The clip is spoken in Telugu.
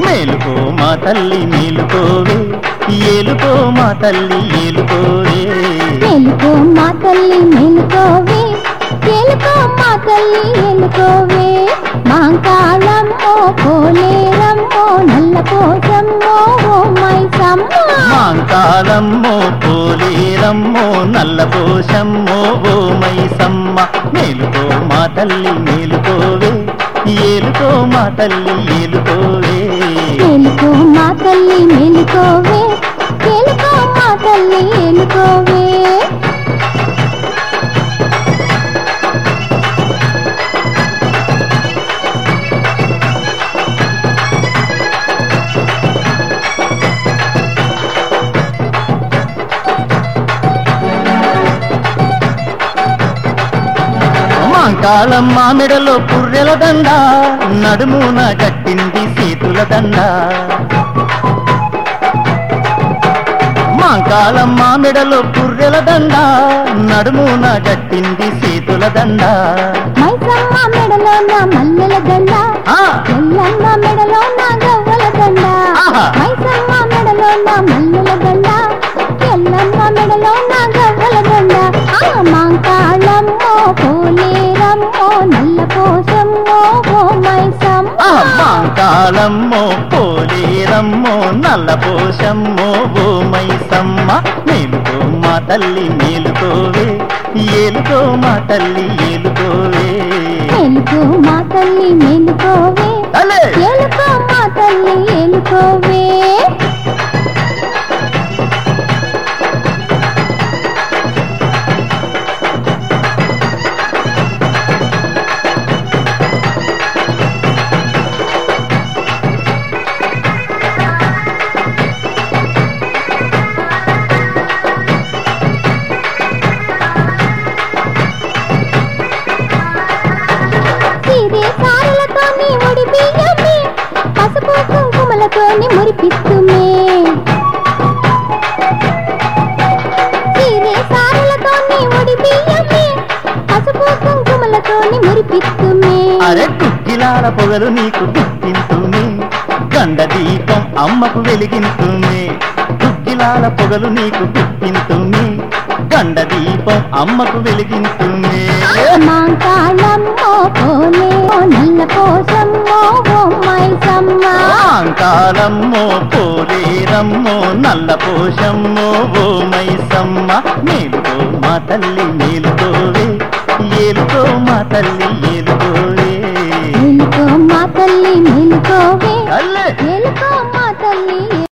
మేలుకో మా తల్లి మేలుకోవే ఏలుకో మా తల్లి ఏలుకోవే మేలుకో మా తల్లి మేలుకోవే ఏలుకో మా తల్లి ఏలుకోవే మాంకాళమ్మో పోలేరమ్మో నల్ల పోసమ్మో ఓ మైసమ్మ మాంకాలమ్మో పోలేరమ్మో నల్లపోషమ్మో ఓ మైసమ్మ మేలుకో మా తల్లి మేలుకోవే ఏలుకో మా తల్లి ఏలుకోవే మేలుకో మా తల్లి మేలుకోవే ఏలుకో మా తల్లి ఏలుకోవే మాంకాళమ్మ మెడలో పుర్రెల దండ నడుమున గట్టింది సీతుల దండ మాంకాళమ్మ మెడలో పుర్రెల దండ నడుమున గట్టింది సీతుల దండ మైసమ్మ మెడలో నా మల్లెల దండ ఆ ఎల్లమ్మ మెడలో నా గవ్వల దండ ఆహా. మైసమ్మ మెడలో నా మల్లెల దండ ఎల్లమ్మ మెడలో నా గవ్వల దండ ఆ మాంకాళమ్మో పోలేరమ్మో నల్ల పోసమ్మో ఓ మైసమ్మ ఆ మాంకాళమ్మో పోలేరమ్మో నల్లపోషమ్మో ఓ మైసమ్మ మేలుకో మా తల్లి మేలుకోవే ఏలుకో మా తల్లి ఏలుకోవే మేలుకో మా తల్లి మేలుకోవే అలే ఏలుకో మా తల్లి ఏలుకోవే సిరే సారలతోని ముడి బియ్యమే పసుపు కుంకుమలతోని మురిపిస్తుమే సిరే సారలతోని ముడి బియ్యమే పసుపు కుంకుమలతోని మురిపిస్తుమే అరే కుక్కిలాల పొగలు నీకు గుర్తింతుమే గండ దీపం అమ్మకు వెలిగింతుమే కుక్కిలాల పొగలు నీకు గుర్తింతుమే గండ దీపం అమ్మకు వెలిగింతుమే మాంకాళమ్మో పోలే ఓ నల్ల పోసమ్మో ఓ మైసమ్మ కాలమ్మో పోలేరమ్మో నల్ల పోషమ్మో ఓ మైసమ్మ మేలుకో మా తల్లి మేలుకో